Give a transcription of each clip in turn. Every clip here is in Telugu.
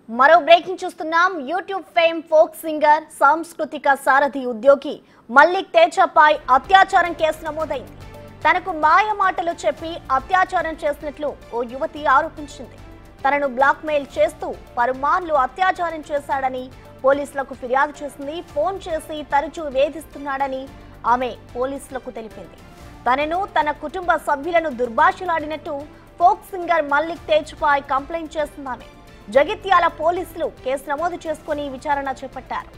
మరో బ్రేకింగ్ చూస్తున్నాం యూట్యూబ్ ఫేమ్ ఫోక్ సింగర్ సాంస్కృతిక సారథి ఉద్యోగి మల్లిక్ తేజపై అత్యాచారం కేసు నమోదైంది తనకు మాయ మాటలు చెప్పి అత్యాచారం చేసినట్లు ఓ యువతి ఆరోపించింది తనను బ్లాక్మెయిల్ చేస్తూ పలుమార్లు అత్యాచారం చేశాడని పోలీసులకు ఫిర్యాదు చేసింది ఫోన్ చేసి తరచూ వేధిస్తున్నాడని ఆమె పోలీసులకు తెలిపింది తనను తన కుటుంబ సభ్యులను దుర్భాషలాడినట్టు ఫోక్ సింగర్ మల్లిక్ తేజ్పై కంప్లైంట్ చేసింది ఆమె జగిత్యాల పోలీసులు కేసు నమోదు చేసుకుని విచారణ చేపట్టారు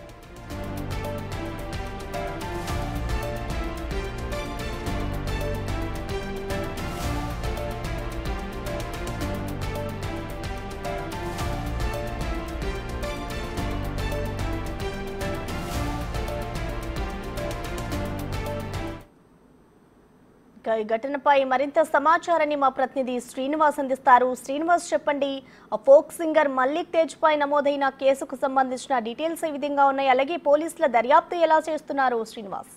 ఇక ఈ ఘటనపై మరింత సమాచారాన్ని మా ప్రతినిధి శ్రీనివాస్ అందిస్తారు శ్రీనివాస్ చెప్పండి ఆ ఫోక్ సింగర్ మల్లిక్ తేజ్ పై నమోదైన కేసుకు సంబంధించిన డీటెయిల్స్ ఏ విధంగా ఉన్నాయి అలాగే పోలీసుల దర్యాప్తు ఎలా చేస్తున్నారు శ్రీనివాస్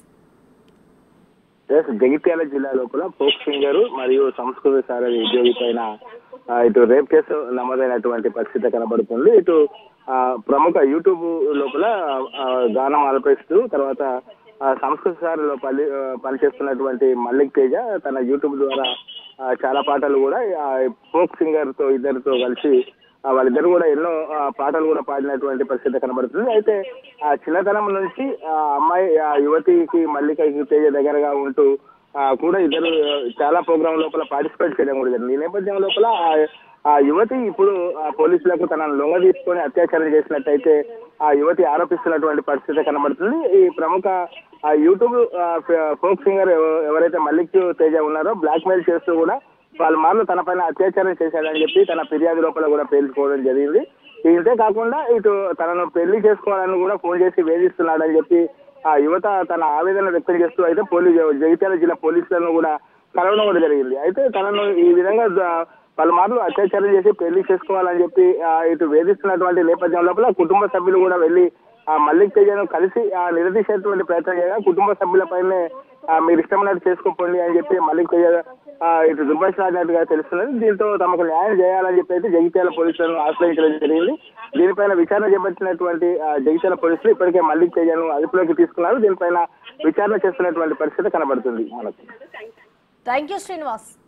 ఎస్ జగిత్యాల జిల్లా లోపల ఫోక్ సింగర్ మరియు సంస్కృత సారథి ఉద్యోగి పైన ఆ, ఇటు రేప్ కేసు నమోదైనటువంటి పరిస్థితి కనబడుతుంది ఇటు ఆ, ప్రముఖ యూట్యూబ్ లోపల ఆ, గానం ఆలపిస్తూ తర్వాత ఆ, సంస్కృత సారలో పని ఆ, పనిచేస్తున్నటువంటి మల్లిక్ తేజ తన యూట్యూబ్ ద్వారా ఆ, చాలా పాటలు కూడా ఆ, ఫోక్ సింగర్ తో ఇద్దరితో కలిసి ఆ, వాళ్ళిద్దరు కూడా ఎన్నో ఆ, పాటలు కూడా పాడినటువంటి పరిస్థితి కనబడుతుంది అయితే ఆ చిన్నతనం నుంచి ఆ అమ్మాయి ఆ యువతికి మల్లికకి తేజ దగ్గరగా ఉంటూ ఆ, కూడా ఇద్దరు ఆ, చాలా ప్రోగ్రామ్ లోపల పార్టిసిపేట్ చేయడం కూడా జరిగింది ఈ నేపథ్యం లోపల ఆ- ఆ యువతి ఇప్పుడు ఆ పోలీసులకు తనను లొంగ తీసుకొని అత్యాచారం చేసినట్టయితే ఆ యువతి ఆరోపిస్తున్నటువంటి పరిస్థితి కనబడుతుంది ఈ ప్రముఖ ఆ యూట్యూబ్ ఆ, ఫ- ఫోక్ సింగర్ ఎవ- ఎవరైతే మల్లిక్ తేజ ఉన్నారో బ్లాక్ మెయిల్ చేస్తూ కూడా వాళ్ళ మార్లు తన పైన అత్యాచారం చేశాడని చెప్పి తన ఫిర్యాదు లోపల కూడా పేర్చుకోవడం జరిగింది ఇంతే కాకుండా ఇటు తనను పెళ్లి చేసుకోవాలని కూడా ఫోన్ చేసి వేధిస్తున్నాడని చెప్పి ఆ యువత తన ఆవేదన వ్యక్తం చేస్తూ అయితే పోలీసు జగిత్యాల జిల్లా పోలీసులను కూడా కలవడం కూడా జరిగింది అయితే తనను ఈ విధంగా ద- పలుమార్లు అత్యాచారం చేసి పెళ్లి చేసుకోవాలని చెప్పి ఆ, ఇటు వేధిస్తున్నటువంటి నేపథ్యం లోపల కుటుంబ సభ్యులు కూడా వెళ్లి ఆ మల్లిక్ తేజను కలిసి ఆ నిలదీసేటువంటి ప్రయత్నం చేయగా కుటుంబ సభ్యులపైనే ఆ, మీరు ఇష్టమైనట్టు చేసుకోండి అని చెప్పి మల్లిక్ తేజ ఆ, ఇటు దుర్భాషలాడినట్టుగా తెలుస్తున్నది దీంతో తమకు న్యాయం చేయాలని చెప్పి అయితే జగిత్యాల పోలీసులను ఆశ్రయించడం జరిగింది దీనిపైన విచారణ చేపట్టినటువంటి ఆ, జగిత్యాల పోలీసులు ఇప్పటికే మల్లిక్ తేజను అదుపులోకి తీసుకున్నారు దీనిపైన విచారణ చేస్తున్నటువంటి పరిస్థితి కనబడుతుంది మనకు థ్యాంక్ యూ శ్రీనివాస్